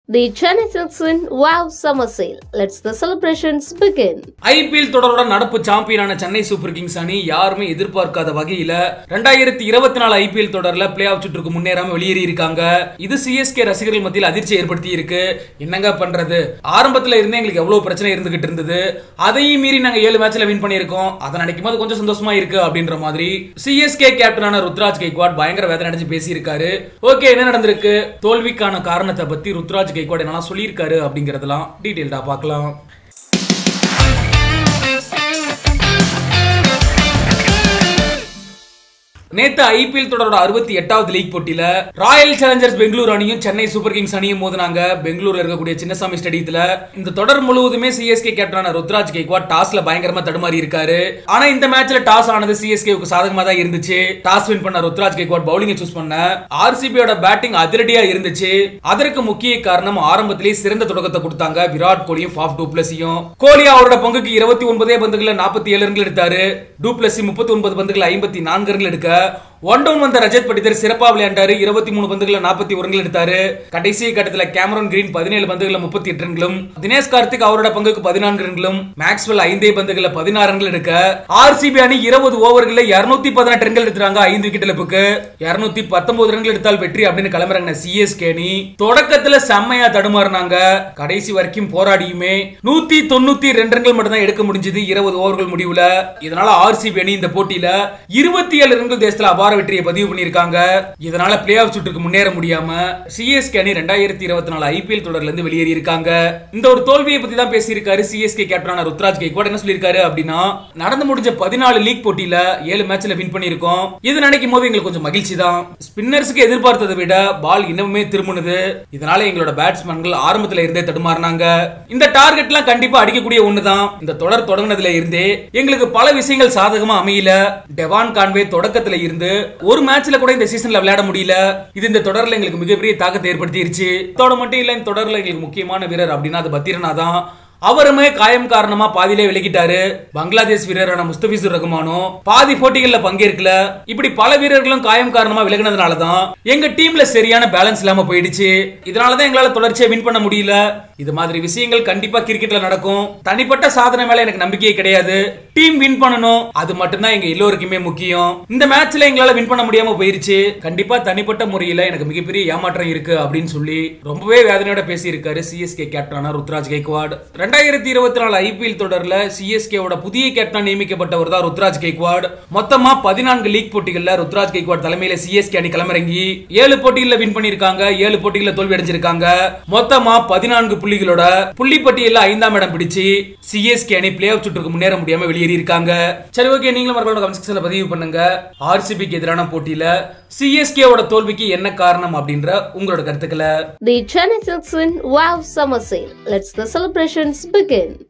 The Chennai Silks win Wow Summer Sale. Let's the celebrations begin. IPL தொடரோட நடப்பு சாம்பியனான Chennai super Kings அணி யாருமே எதிர்பார்க்காத வகையில ரெண்டாயிரத்தி இருபத்தி நாலு ஐபிஎல் தொடர்ல பிளே ஆஃப் சுற்றுக்கு முன்னேறாம வெளியேறி இருக்காங்க இது சிஎஸ்கே ரசிகர்கள் மத்தியில் அதிர்ச்சி ஏற்படுத்தி இருக்கு என்னங்க பண்றது ஆரம்பத்துல இருந்தே எங்களுக்கு எவ்வளவு பிரச்சனை இருந்துகிட்டு இருந்தது அதையும் மீறி நாங்க ஏழு மேட்ச்ல வின் பண்ணியிருக்கோம் அதை நினைக்கும் போது கொஞ்சம் சந்தோஷமா இருக்கு அப்படின்ற மாதிரி சிஎஸ்கே கேப்டனான ருத்ராஜ் கெய்க்வாட் பயங்கர வேதனை அடைஞ்சு பேசியிருக்காரு ஓகே என்ன நடந்திருக்கு தோல்விக்கான காரணத்தை பத்தி ருத்ராஜ் கெய்க்வாட் என்னெல்லாம் சொல்லியிருக்காரு அப்படிங்கறதெல்லாம் டீட்டெயில்டா பார்க்கலாம் நேத்து ஐபிஎல் தொடரோட அறுபத்தி எட்டாவது லீக் போட்டியில ராயல் சேலஞ்சர்ஸ் பெங்களூர் அணியும் சென்னை சூப்பர் கிங்ஸ் அணியும் மோதினாங்க பெங்களூர்ல இருக்கக்கூடிய சின்னசாமி ஸ்டேடியத்துல இந்த தொடர் முழுவதுமே சிஎஸ்கே கேப்டனான ருத்ராஜ் கெய்க்வாட் டாஸ்ல பயங்கரமா தடுமாறி இருக்காரு ஆனா இந்த மேட்ச்ல டாஸ் ஆனது சிஎஸ்கேவுக்கு சாதகமா தான் இருந்துச்சு டாஸ் வின் பண்ண ருத்ராஜ் கெய்க்வாட் பவுலிங் சூஸ் பண்ண ஆர்சிபியோட பேட்டிங் அதிரடியா இருந்துச்சு அதற்கு முக்கிய காரணம் ஆரம்பத்திலேயே சிறந்த தொடக்கத்தை கொடுத்தாங்க விராட் கோலியும் ஃபாஃப் டூப்ளஸியும் கோலி அவரோட பங்குக்கு இருபத்தி ஒன்பதே பந்துகளை நாற்பத்தி ஏழு ரன்கள் எடுத்தாரு டூப்ளஸி முப்பத்தி ஒன்பது பந்துகள் ஐம்பத்தி நான்கு ரன்கள் எடுக்க ஒன் டவுன் வந்த ரஜத் படித்தர் சிறப்பா விளையாண்டாரு இருபத்தி மூணு பந்துகளை நாற்பத்தி ஒரு ரன்கள் எடுத்தாரு கடைசி கட்டத்துல கேமரன் கிரீன் பதினேழு பந்துகளை முப்பத்தி எட்டு ரன்களும் தினேஷ் கார்த்திக் அவரோட பங்குக்கு பதினான்கு ரன்களும் மேக்ஸ்வெல் ஐந்தே பந்துகளை பதினாறு ரன்கள் எடுக்க ஆர்சிபி அணி இருபது ஓவர்களில் இருநூத்தி பதினெட்டு ரன்கள் எடுத்துறாங்க ஐந்து விக்கெட் இழப்புக்கு இருநூத்தி பத்தொன்பது ரன்கள் எடுத்தால் வெற்றி அப்படின்னு கிளம்புறாங்க சிஎஸ்கே அணி தொடக்கத்துல செம்மையா தடுமாறினாங்க கடைசி வரைக்கும் போராடியுமே நூத்தி தொண்ணூத்தி ரெண்டு ரன்கள் மட்டும் தான் எடுக்க முடிஞ்சது இருபது ஓவர்கள் முடிவுல இதனால ஆர்சிபி அணி இந்த போட்டியில இருபத்தி ஏழு ரன்கள் தேசத்துல அபார வெற்றியை பதிவு பண்ணியிருக்காங்க இதனால பிளே ஆஃப் சுற்றுக்கு முன்னேற முடியாம சிஎஸ்கே அணி ரெண்டாயிரத்தி இருபத்தி நாலு ஐபிஎல் தொடர்ல இருந்து வெளியேறி இருக்காங்க இந்த ஒரு தோல்வியை பத்தி தான் பேசியிருக்காரு சிஎஸ்கே கேப்டனான ருத்ராஜ் கெய்க்வாட் என்ன சொல்லியிருக்காரு அப்படின்னா நடந்து முடிஞ்ச பதினாலு லீக் போட்டியில ஏழு மேட்ச்ல வின் பண்ணியிருக்கோம் இது நினைக்கும் போது எங்களுக்கு கொஞ்சம் மகிழ்ச்சி தான் ஸ்பின்னர்ஸுக்கு எதிர்பார்த்ததை விட பால் இன்னமுமே திரும்பினது இதனால எங்களோட பேட்ஸ்மேன்கள் ஆரம்பத்துல இருந்தே தடுமாறினாங்க இந்த டார்கெட்லாம் கண்டிப்பா அடிக்கக்கூடிய ஒண்ணுதான் இந்த தொடர் தொடங்கினதுல இருந்தே எங்களுக்கு பல விஷயங்கள் சாதகமா அமையல டெவான் கான்வே தொடக்கத்துல இருந்து ஒரு மேட்ச்ல கூட இந்த சீசன்ல விளையாட முடியல இது இந்த தொடர்ல எங்களுக்கு மிகப்பெரிய தாக்கத்தை ஏற்படுத்திருச்சு இதோட மட்டும் இல்ல இந்த தொடர்ல எங்களுக்கு முக்கியமான வீரர் அப்படின்னா அது பத்திரனா தான் அவருமே காயம் காரணமா பாதியிலே விலகிட்டாரு பங்களாதேஷ் வீரரான முஸ்தபிசுர் ரஹ்மானும் பாதி போட்டிகள்ல பங்கேற்கல இப்படி பல வீரர்களும் காயம் காரணமா விலகினதுனால தான் எங்க டீம்ல சரியான பேலன்ஸ் இல்லாம போயிடுச்சு இதனாலதான் எங்களால தொடர்ச்சியா வின் பண்ண முடியல இது மாதிரி விஷயங்கள் கண்டிப்பா கிரிக்கெட்ல நடக்கும் தனிப்பட்ட சாதனை மேல எனக்கு நம்பிக்கையே கிடையாது டீம் வின் பண்ணணும் அது மட்டும்தான் எங்க எல்லோருக்குமே முக்கியம் இந்த மேட்ச்ல எங்களால வின் பண்ண முடியாம போயிருச்சு கண்டிப்பா தனிப்பட்ட முறையில எனக்கு மிகப்பெரிய ஏமாற்றம் இருக்கு அப்படின்னு சொல்லி ரொம்பவே வேதனையோட பேசி இருக்காரு சிஎஸ்கே கேப்டனான ருத்ராஜ் கெய்க்வாட் ரெண்டாயிரத்தி இருபத்தி நாலு ஐபிஎல் தொடர்ல சிஎஸ்கேவோட புதிய கேப்டன் நியமிக்கப்பட்டவர் தான் ருத்ராஜ் கெய்க்வாட் மொத்தமா பதினான்கு லீக் போட்டிகள்ல ருத்ராஜ் கெய்க்வாட் தலைமையில சிஎஸ்கே அணி களமிறங்கி ஏழு போட்டிகள்ல வின் பண்ணிருக்காங்க ஏழு போட்டிகள்ல தோல்வி அடைஞ்சிருக்காங்க மொத்தமா பதினான்கு புள்ளிகளோட புள்ளி பட்டியல்ல ஐந்தாம் இடம் பிடிச்சு சிஎஸ்கே அணி பிளே ஆஃப் சுற்றுக்கு முன்னேற முடியாம வெளியேறி இருக்காங்க சரி ஓகே நீங்களும் மறக்காம கமெண்ட் செக்ஷன்ல பதிவு பண்ணுங்க ஆர்சிபிக்கு எதிரான போட்டியில சிஎஸ்கேவோட தோல்விக்கு என்ன காரணம் அப்படின்ற உங்களோட கருத்துக்களை The Chennai Silks win Wow Summer Sale. Let's the celebrations begin.